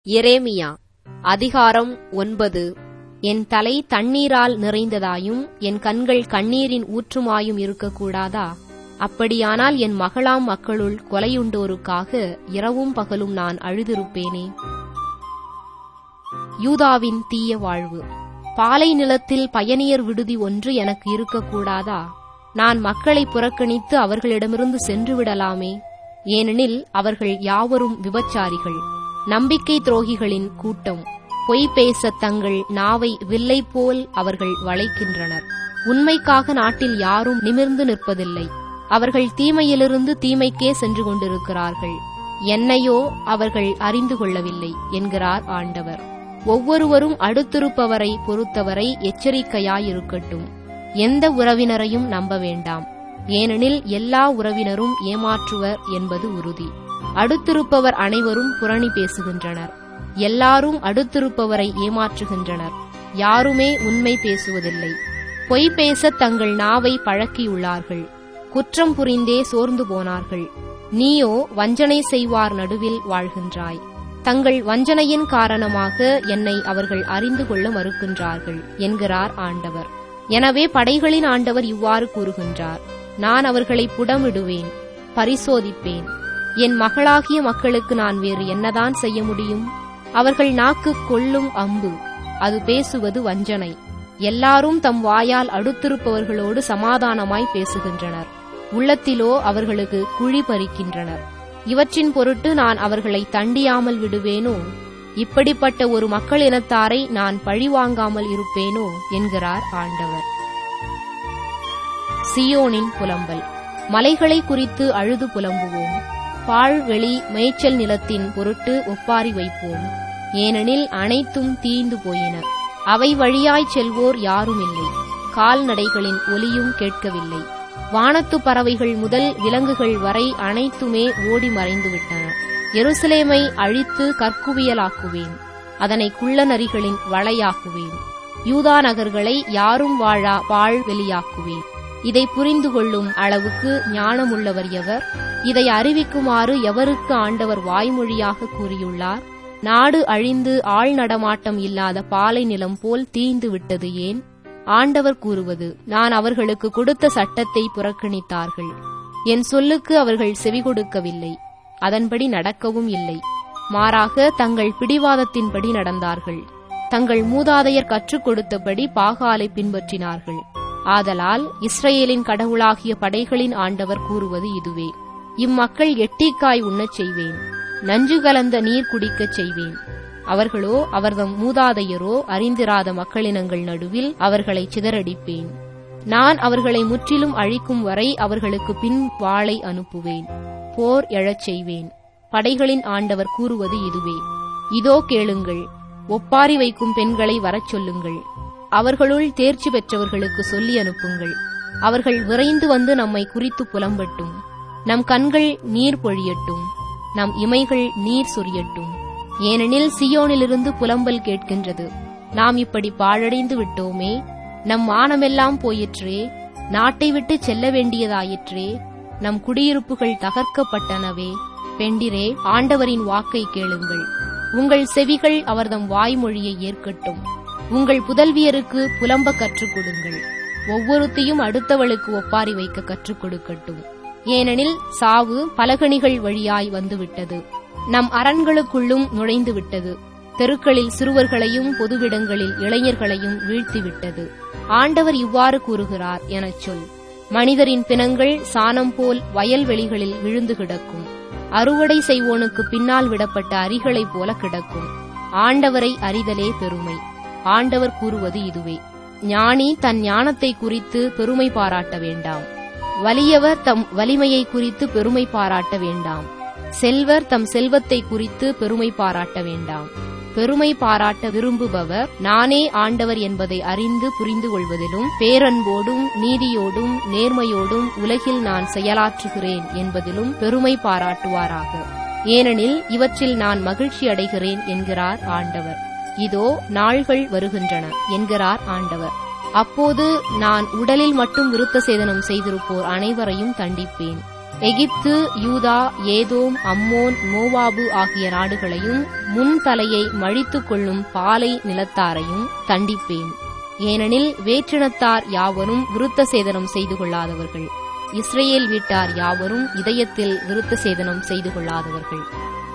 எரேமியா அதிகாரம் ஒன்பது என் தலை தண்ணீரால் நிறைந்ததாயும் என் கண்கள் கண்ணீரின் ஊற்றுமாயும் இருக்கக்கூடாதா அப்படியானால் என் மகளாம் மக்களுள் கொலையுண்டோருக்காக இரவும் பகலும் நான் அழுதிருப்பேனே யூதாவின் தீய வாழ்வு பாலை நிலத்தில் பயணியர் விடுதி ஒன்று எனக்கு இருக்கக்கூடாதா நான் மக்களை புறக்கணித்து அவர்களிடமிருந்து சென்று விடலாமே ஏனெனில் அவர்கள் யாவரும் விபச்சாரிகள் நம்பிக்கை துரோகிகளின் கூட்டம் பொய் பேச தங்கள் நாவை வில்லை போல் அவர்கள் வளைக்கின்றனர் உண்மைக்காக நாட்டில் யாரும் நிமிர்ந்து நிற்பதில்லை அவர்கள் தீமையிலிருந்து தீமைக்கே சென்று கொண்டிருக்கிறார்கள் என்னையோ அவர்கள் அறிந்து கொள்ளவில்லை என்கிறார் ஆண்டவர் ஒவ்வொருவரும் அடுத்திருப்பவரை பொறுத்தவரை எச்சரிக்கையாயிருக்கட்டும் எந்த உறவினரையும் நம்ப வேண்டாம் ஏனெனில் எல்லா உறவினரும் ஏமாற்றுவர் என்பது உறுதி அடுத்திருப்பவர் அனைவரும் புரணி பேசுகின்றனர் எல்லாரும் அடுத்திருப்பவரை ஏமாற்றுகின்றனர் யாருமே உண்மை பேசுவதில்லை பொய் பேச தங்கள் நாவை பழக்கியுள்ளார்கள் குற்றம் புரிந்தே சோர்ந்து போனார்கள் நீயோ வஞ்சனை செய்வார் நடுவில் வாழ்கின்றாய் தங்கள் வஞ்சனையின் காரணமாக என்னை அவர்கள் அறிந்து கொள்ள மறுக்கின்றார்கள் என்கிறார் ஆண்டவர் எனவே படைகளின் ஆண்டவர் இவ்வாறு கூறுகின்றார் நான் அவர்களை புடமிடுவேன் பரிசோதிப்பேன் என் மகளாகிய மக்களுக்கு நான் வேறு என்னதான் செய்ய முடியும் அவர்கள் நாக்கு கொள்ளும் அம்பு அது பேசுவது வஞ்சனை எல்லாரும் தம் வாயால் அடுத்திருப்பவர்களோடு சமாதானமாய் பேசுகின்றனர் உள்ளத்திலோ அவர்களுக்கு குழி பறிக்கின்றனர் இவற்றின் பொருட்டு நான் அவர்களை தண்டியாமல் விடுவேனோ இப்படிப்பட்ட ஒரு மக்கள் இனத்தாரை நான் பழிவாங்காமல் இருப்பேனோ என்கிறார் ஆண்டவர் சியோனின் புலம்பல் மலைகளை குறித்து அழுது புலம்புவோம் பாழ்வெளி மேய்ச்சல் நிலத்தின் பொருட்டு ஒப்பாரி வைப்போம் ஏனெனில் அனைத்தும் தீந்து போயின அவை வழியாய்ச் செல்வோர் யாரும் இல்லை கால்நடைகளின் ஒலியும் கேட்கவில்லை வானத்து பறவைகள் முதல் விலங்குகள் வரை அனைத்துமே ஓடி மறைந்துவிட்டன எருசலேமை அழித்து கற்குவியலாக்குவேன் அதனை குள்ளநரிகளின் வளையாக்குவேன் யூதா நகர்களை யாரும் வாழா பாழ்வெளியாக்குவேன் இதை புரிந்து கொள்ளும் அளவுக்கு ஞானமுள்ளவர் எவர் இதை அறிவிக்குமாறு எவருக்கு ஆண்டவர் வாய்மொழியாக கூறியுள்ளார் நாடு அழிந்து ஆள் நடமாட்டம் இல்லாத பாலை நிலம் போல் தீந்து விட்டது ஏன் ஆண்டவர் கூறுவது நான் அவர்களுக்கு கொடுத்த சட்டத்தை புறக்கணித்தார்கள் என் சொல்லுக்கு அவர்கள் செவிகொடுக்கவில்லை அதன்படி நடக்கவும் இல்லை மாறாக தங்கள் பிடிவாதத்தின்படி நடந்தார்கள் தங்கள் மூதாதையர் கற்றுக் கொடுத்தபடி பாகாலை பின்பற்றினார்கள் ஆதலால் இஸ்ரேலின் கடவுளாகிய படைகளின் ஆண்டவர் கூறுவது இதுவே இம்மக்கள் எட்டிக்காய் உண்ணச் செய்வேன் நஞ்சு கலந்த நீர் குடிக்கச் செய்வேன் அவர்களோ அவர்தம் மூதாதையரோ அறிந்திராத மக்களினங்கள் நடுவில் அவர்களை சிதறடிப்பேன் நான் அவர்களை முற்றிலும் அழிக்கும் வரை அவர்களுக்கு பின் வாளை அனுப்புவேன் போர் எழச் செய்வேன் படைகளின் ஆண்டவர் கூறுவது இதுவே இதோ கேளுங்கள் ஒப்பாரி வைக்கும் பெண்களை வரச் சொல்லுங்கள் அவர்களுள் தேர்ச்சி பெற்றவர்களுக்கு சொல்லி அனுப்புங்கள் அவர்கள் விரைந்து வந்து நம்மை குறித்து புலம்பட்டும் நம் கண்கள் நீர் பொழியட்டும் நம் இமைகள் நீர் சொரியட்டும் ஏனெனில் சியோனிலிருந்து புலம்பல் கேட்கின்றது நாம் இப்படி பாழடைந்து விட்டோமே நம் மானமெல்லாம் போயிற்றே நாட்டை விட்டு செல்ல வேண்டியதாயிற்றே நம் குடியிருப்புகள் தகர்க்கப்பட்டனவே பெண்டிரே ஆண்டவரின் வாக்கை கேளுங்கள் உங்கள் செவிகள் அவர்தம் வாய்மொழியை ஏற்கட்டும் உங்கள் புதல்வியருக்கு புலம்ப கற்றுக் கொடுங்கள் ஒவ்வொருத்தையும் அடுத்தவளுக்கு ஒப்பாரி வைக்க கற்றுக் கொடுக்கட்டும் ஏனெனில் சாவு பலகணிகள் வழியாய் வந்துவிட்டது நம் அரண்களுக்குள்ளும் நுழைந்து விட்டது தெருக்களில் சிறுவர்களையும் பொதுவிடங்களில் இளைஞர்களையும் வீழ்த்திவிட்டது ஆண்டவர் இவ்வாறு கூறுகிறார் எனச் சொல் மனிதரின் பிணங்கள் சாணம் போல் வயல்வெளிகளில் விழுந்து கிடக்கும் அறுவடை செய்வோனுக்கு பின்னால் விடப்பட்ட அரிகளைப் போல கிடக்கும் ஆண்டவரை அறிதலே பெருமை ஆண்டவர் கூறுவது இதுவே ஞானி தன் ஞானத்தை குறித்து பெருமை பாராட்ட வேண்டாம் வலியவர் தம் வலிமையை குறித்து பெருமை பாராட்ட வேண்டாம் செல்வர் தம் செல்வத்தை குறித்து பெருமை பாராட்ட வேண்டாம் பெருமை பாராட்ட விரும்புபவர் நானே ஆண்டவர் என்பதை அறிந்து புரிந்து கொள்வதிலும் பேரன்போடும் நீதியோடும் நேர்மையோடும் உலகில் நான் செயலாற்றுகிறேன் என்பதிலும் பெருமை பாராட்டுவாராக ஏனெனில் இவற்றில் நான் மகிழ்ச்சி அடைகிறேன் என்கிறார் ஆண்டவர் இதோ நாள்கள் வருகின்றன என்கிறார் ஆண்டவர் அப்போது நான் உடலில் மட்டும் விருத்த சேதனம் செய்திருப்போர் அனைவரையும் தண்டிப்பேன் எகிப்து யூதா ஏதோம் அம்மோன் மோவாபு ஆகிய நாடுகளையும் முன் தலையை மழித்துக் கொள்ளும் பாலை நிலத்தாரையும் தண்டிப்பேன் ஏனெனில் வேற்றினத்தார் யாவரும் விருத்த சேதனம் செய்து கொள்ளாதவர்கள் இஸ்ரேல் வீட்டார் யாவரும் இதயத்தில் விருத்த சேதனம் செய்து கொள்ளாதவர்கள்